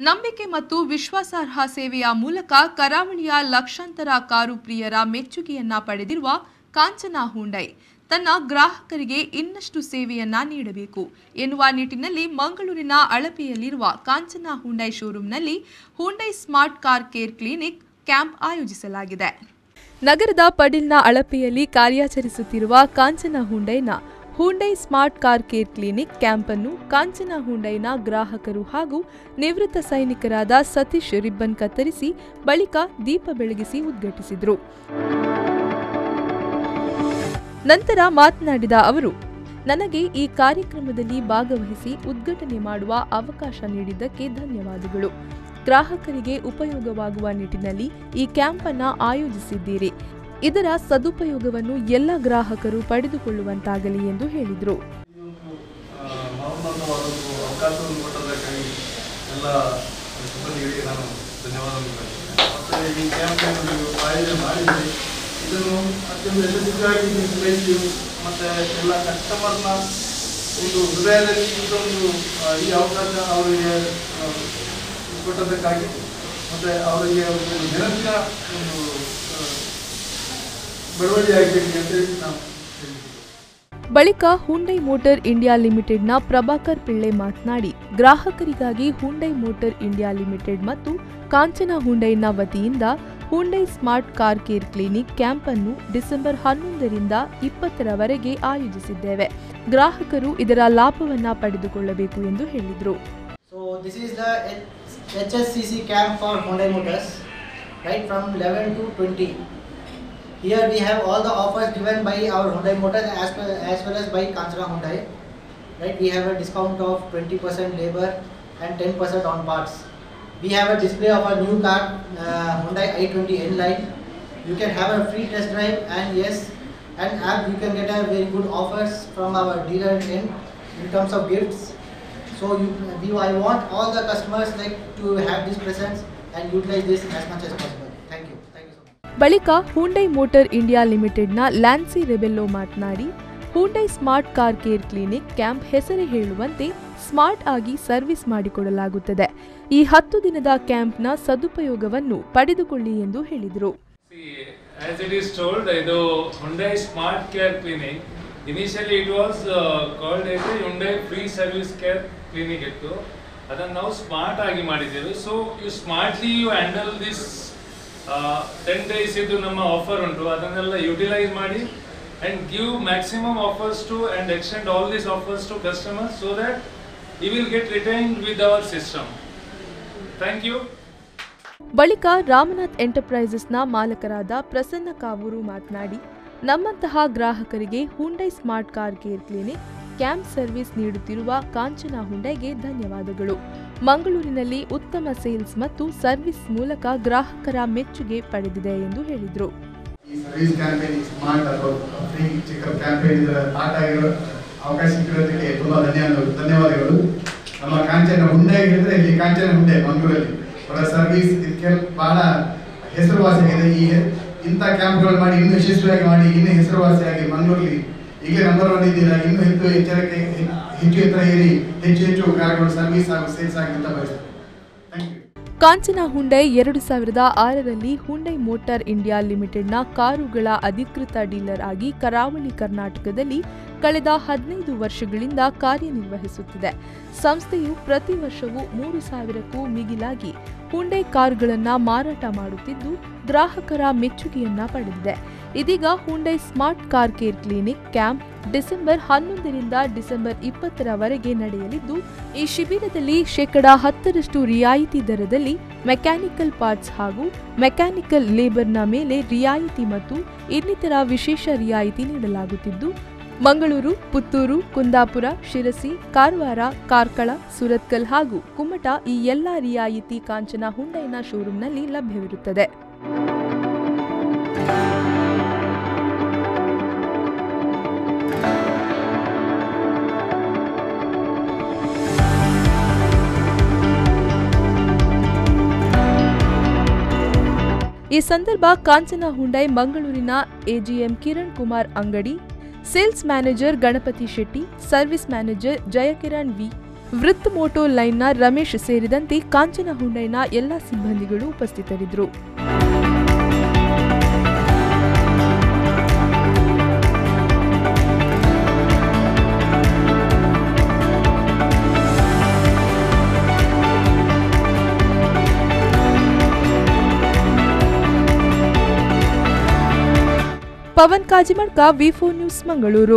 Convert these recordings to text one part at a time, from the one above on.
ನಂಬಿಕೆ ಮತ್ತು ವಿಶ್ವಾಸಾರ್ಹ ಸೇವೆಯ ಮೂಲಕ ಕರಾವಳಿಯ ಲಕ್ಷಾಂತರ ಕಾರು ಪ್ರಿಯರ ಮೆಚ್ಚುಗೆಯನ್ನ ಪಡೆದಿರುವ ಕಾಂಚನ ಹುಂಡೈ ತನ್ನ ಗ್ರಾಹಕರಿಗೆ ಇನ್ನಷ್ಟು ಸೇವೆಯನ್ನ ನೀಡಬೇಕು ಎನ್ನುವ ನಿಟ್ಟಿನಲ್ಲಿ ಮಂಗಳೂರಿನ ಅಳಪೆಯಲ್ಲಿರುವ ಕಾಂಚನ ಹುಂಡೈ ಶೋರೂಂನಲ್ಲಿ Hyundai smart car care clinic camp ಆಯೋಜಿಸಲಾಗಿದೆ ನಗರದ ಪಡಿಲ್ನ ಅಳಪೆಯಲ್ಲಿ ಕಾರ್ಯಾಚರಿಸುತ್ತಿರುವ ಕಾಂಚನ ಹುಂಡೈನ Hyundai smart car care clinic camp ಅನ್ನು ಕಾಂಚನ ಹುಂಡೈನ ಗ್ರಾಹಕರು ಹಾಗೂ ನಿವೃತ್ತ ಸೈನಿಕರಾದ ಸತೀಶ್ ರಿಬ್ಬನ್ ಕತ್ತರಿಸಿ ಬಳಿಕ ದೀಪ ಬೆಳಗಿಸಿ ಉದ್ಘಾಟಿಸಿದರು ನಂತರ ಮಾತನಾಡಿದ ಅವರು ನನಗೆ ಈ ಕಾರ್ಯಕ್ರಮದಲ್ಲಿ ಭಾಗವಹಿಸಿ ಉದ್ಘಾಟನೆ ಮಾಡುವ ಅವಕಾಶ ನೀಡಿದ್ದಕ್ಕೆ ಧನ್ಯವಾದಗಳು ಗ್ರಾಹಕರಿಗೆ ಉಪಯೋಗವಾಗುವ ನಿಟ್ಟಿನಲ್ಲಿ ಈ ಕ್ಯಾಂಪ್ ಅನ್ನ ಆಯೋಜಿಸಿದ್ದೀರಿ ಇದರ ಸದುಪಯೋಗವನ್ನು ಎಲ್ಲ ಗ್ರಾಹಕರು ಪಡೆದುಕೊಳ್ಳುವಂತಾಗಲಿ ಎಂದು ಹೇಳಿದರು ಮಹೋನ್ನತವಾದ ಒಂದು ಅವಕಾಶವನ್ನು ಕೊಟ್ಟದಕ್ಕಾಗಿ ಎಲ್ಲ ಸಿಬ್ಬಂದಿಗಳಿಗೆ ನಾನು ಧನ್ಯವಾದವನ್ನು ಹೇಳ್ತೇನೆ ಮತ್ತು ಈ ಕ್ಯಾಂಪನ್ನು ನೀವು ಆಯೋಜನೆ ಮಾಡಿದ್ದೀರಿ ಇದನ್ನು ಅತ್ಯಂತ ಯಶಸ್ವಿಯಾಗಿ ನಿರ್ವಹಿಸಿ ಮತ್ತು ಎಲ್ಲ ಕಸ್ಟಮರ್ನ ಒಂದು ಹೃದಯದಲ್ಲಿ ಇದೊಂದು ಆ, ಈ ಅವಕಾಶ ಅವರಿಗೆ ಆ, ಕೊಟ್ಟದ್ದಕ್ಕಾಗಿ ಮತ್ತು ಅವರಿಗೆ ಒಂದು ನೆನಪಿನ ಒಂದು ಆ, ಬೆಳವಣಿಗೆ ಆಗಬೇಕು ಅಂತೇಳಿ ನಾವು ಹೇಳ್ತೀವಿ ಬಳಿಕ ಹುಂಡೈ ಮೋಟಾರ್ ಇಂಡಿಯಾ ಲಿಮಿಟೆಡ್ನ ಪ್ರಭಾಕರ್ ಪಿಳ್ಳೆ ಮಾತನಾಡಿ ಗ್ರಾಹಕರಿಗಾಗಿ ಹುಂಡೈ ಮೋಟಾರ್ ಇಂಡಿಯಾ ಲಿಮಿಟೆಡ್ ಮತ್ತು ಕಾಂಚನ ಹುಂಡೈನ ವತಿಯಿಂದ Hyundai smart car care clinic camp ಅನ್ನು ಡಿಸೆಂಬರ್ ಹನ್ನೊಂದರಿಂದ ಇಪ್ಪತ್ತರವರೆಗೆ ಆಯೋಜಿಸಿದ್ದೇವೆ ಗ್ರಾಹಕರು ಇದರ ಲಾಭವನ್ನ ಪಡೆದುಕೊಳ್ಳಬೇಕು ಎಂದು ಹೇಳಿದರು So this is the H- HSCC camp for Hyundai Motors, right from 11 to 20. Here we have all the offers given by our Hyundai Motors as, well- as well as by Kanchana Hyundai. Right, we have a discount of 20% labor and 10% on parts. We have a display of a new car, uh, Hyundai i20 N line. You can have a free test drive and yes, and app you can get a very good offers from our dealer end in terms of gifts. So you, we, I want all the customers like to have this presence and utilize this as much as possible. Thank you. Thank you so much. ಬಳಿಕ Hyundai motor India ಲಿಮಿಟೆಡ್ನ ಲ್ಯಾನ್ಸಿ ರೆಬೆಲ್ಲೋ ಮಾತನಾಡಿ Hyundai smart car care clinic camp ಹೆಸರೇ ಹೇಳುವಂತೆ smart ಆಗಿ service ಮಾಡಿಕೊಡಲಾಗುತ್ತದೆ ಈ ಹತ್ತು ದಿನದ ಕ್ಯಾಂಪ್ನ ಸದುಪಯೋಗವನ್ನು ಪಡೆದುಕೊಳ್ಳಿ ಎಂದು ಹೇಳಿದರು See, as it is told, ಇದು Hyundai Smart Care Clinic. Initially, it was uh, called as a Hyundai Free Service Care Clinic ಇತ್ತು ಅದನ್ನು ನಾವು ಸ್ಮಾರ್ಟ್ ಆಗಿ ಮಾಡಿದ್ದೇವೆ so you smartly you handle this ten days ಇದು ನಮ್ಮ ಆಫರ್ ಉಂಟು ಅದನ್ನೆಲ್ಲ ಯುಟಿಲೈಸ್ ಮಾಡಿ and give maximum offers to and extend all these offers to customers so that you will get retain with our system thank you ಬಳಿಕ ರಾಮನಾಥ್ ಎಂಟರ್ಪ್ರೈಸಸ್ನ ಮಾಲಕರಾದ ಪ್ರಸನ್ನ ಕಾವೂರು ಮಾತನಾಡಿ ನಮ್ಮಂತಹ ಗ್ರಾಹಕರಿಗೆ Hyundai smart car care clinic camp service ನೀಡುತ್ತಿರುವ ಕಾಂಚನ ಹುಂಡೈಗೆ ಧನ್ಯವಾದಗಳು ಮಂಗಳೂರಿನಲ್ಲಿ ಉತ್ತಮ ಸೇಲ್ಸ್ ಮತ್ತು ಸರ್ವಿಸ್ ಮೂಲಕ ಗ್ರಾಹಕರ ಮೆಚ್ಚುಗೆ ಪಡೆದಿದೆ ಎಂದು ಹೇಳಿದರು ಈ ಸರ್ವಿಸ್ ಕ್ಯಾಂಪೇನ್ ಸ್ಮಾರ್ಟ್ ಅಥವಾ ಫ್ರೀ ಚೆಕಪ್ ಕ್ಯಾಂಪೇನ್ ಇದರ ಪಾಠ ಆಗಿರೋ ಅವಕಾಶ ಸಿಕ್ಕಿರೋದಕ್ಕೆ ತುಂಬಾ ಧನ್ಯವಾದಗಳು ಧನ್ಯವಾದಗಳು ನಮ್ಮ ಕಾಂಚನ ಹುಂಡೆ ಹೇಳಿದ್ರೆ ಇಲ್ಲಿ ಕಾಂಚನ ಹುಂಡೆ ಮಂಗಳೂರಲ್ಲಿ ಅವರ ಸರ್ವಿಸ್ ಇದಕ್ಕೆ ಬಹಳ ಹೆಸರುವಾಸಿಯಾಗಿದೆ ಈ ಇಂಥ ಕ್ಯಾಂಪ್ಗಳು ಮಾಡಿ ಇನ್ನೂ ಯಶಸ್ವಿಯಾಗಿ ಮಾಡಿ ಇನ್ನೂ ಹೆಸರುವಾಸಿಯಾಗಿ ಮಂಗಳೂರಲ್ಲಿ ಈಗಲೇ ನಂಬರ್ ಒನ್ ಇದ್ದೀರಾ ಇನ್ನೂ ಹೆಚ್ಚು ಎಚ್ಚರಿಕೆ ಹೆಚ್ಚು ಎತ್ತರ ಏರಿ ಹೆಚ್ಚು ಹೆಚ್ಚು ಕಾರ್ಗಳು ಸರ್ವಿಸ್ ಹಾಗೂ ಸೇಲ್ಸ್ ಆಗಿ ಅಂತ ಬಯಸ್ತೇನೆ ಥ್ಯಾಂಕ್ ಯು ಕಾಂಚನ ಹುಂಡೈ ಎರಡು ಸಾವಿರದ ಆರರಲ್ಲಿ ಹುಂಡೈ ಮೋಟಾರ್ ಇಂಡಿಯಾ ಲಿಮಿಟೆಡ್ನ ಕಾರುಗಳ ಅಧಿಕೃತ ಡೀಲರ್ ಆಗಿ ಕರಾವಳಿ ಕರ್ನಾಟಕದಲ್ಲಿ ಕಳೆದ ಹದಿನೈದು ವರ್ಷಗಳಿಂದ ಕಾರ್ಯನಿರ್ವಹಿಸುತ್ತಿದೆ ಸಂಸ್ಥೆಯು ಪ್ರತಿ ವರ್ಷವೂ ಮೂರು ಸಾವಿರಕ್ಕೂ ಮಿಗಿಲಾಗಿ ಹುಂಡೈ ಕಾರುಗಳನ್ನು ಮಾರಾಟ ಮಾಡುತ್ತಿದ್ದು ಗ್ರಾಹಕರ ಮೆಚ್ಚುಗೆಯನ್ನ ಪಡೆದಿದೆ ಇದೀಗ Hyundai smart car care clinic camp December ಹನ್ನೊಂದರಿಂದ ಡಿಸೆಂಬರ್ ಇಪ್ಪತ್ತರವರೆಗೆ ನಡೆಯಲಿದ್ದು ಈ ಶಿಬಿರದಲ್ಲಿ ಶೇಕಡಾ ಹತ್ತರಷ್ಟು ರಿಯಾಯಿತಿ ದರದಲ್ಲಿ ಮೆಕ್ಯಾನಿಕಲ್ ಪಾರ್ಟ್ಸ್ ಹಾಗೂ ಮೆಕ್ಯಾನಿಕಲ್ ಲೇಬರ್ನ ಮೇಲೆ ರಿಯಾಯಿತಿ ಮತ್ತು ಇನ್ನಿತರ ವಿಶೇಷ ರಿಯಾಯಿತಿ ನೀಡಲಾಗುತ್ತಿದ್ದು ಮಂಗಳೂರು ಪುತ್ತೂರು ಕುಂದಾಪುರ ಶಿರಸಿ ಕಾರವಾರ ಕಾರ್ಕಳ ಸುರತ್ಕಲ್ ಹಾಗೂ ಕುಮಟ ಈ ಎಲ್ಲಾ ರಿಯಾಯಿತಿ ಕಾಂಚನ ಹುಂಡೈನ ಶೋರೂಂನಲ್ಲಿ ಲಭ್ಯವಿರುತ್ತದೆ ಈ ಸಂದರ್ಭ ಕಾಂಚನ ಹುಂಡೈ ಮಂಗಳೂರಿನ AGM Kiran Kumar Angadi sales manager Ganapathi Shetty service manager Jayakiran V ವೃತ್ ಮೋಟೋ ಲೈನ್ನ ರಮೇಶ್ ಸೇರಿದಂತೆ ಕಾಂಚನ ಹುಂಡೈನ ಎಲ್ಲ ಸಿಬ್ಬಂದಿಗಳು ಉಪಸ್ಥಿತರಿದ್ದರು Pavan Kajimadka V four news Mangaluru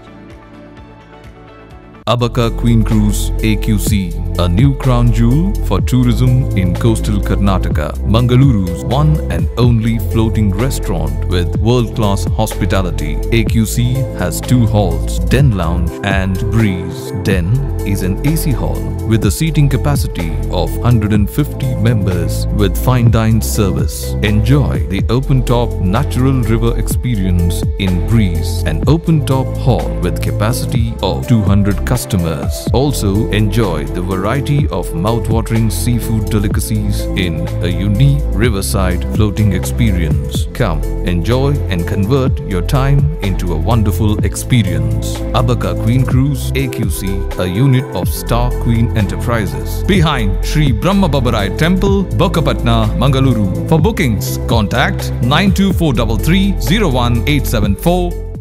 Abaca Queen Cruise AQC, a new crown jewel for tourism in coastal Karnataka. Mangaluru's one and only floating restaurant with world-class hospitality. AQC has two halls, Den Lounge and Breeze. Den is an AC hall with a seating capacity of 150 members with fine dine service. Enjoy the open-top natural river experience in Breeze, an open-top hall with capacity of 200 customers. Also enjoy the variety of mouth-watering seafood delicacies in a unique riverside floating experience. Come, enjoy and convert your time into a wonderful experience. Abaca Queen Cruise AQC, a unit of Star Queen Enterprises. Behind Sri Brahma Babarai Temple, Bokapatna, Mangaluru. For bookings, contact 92433 01874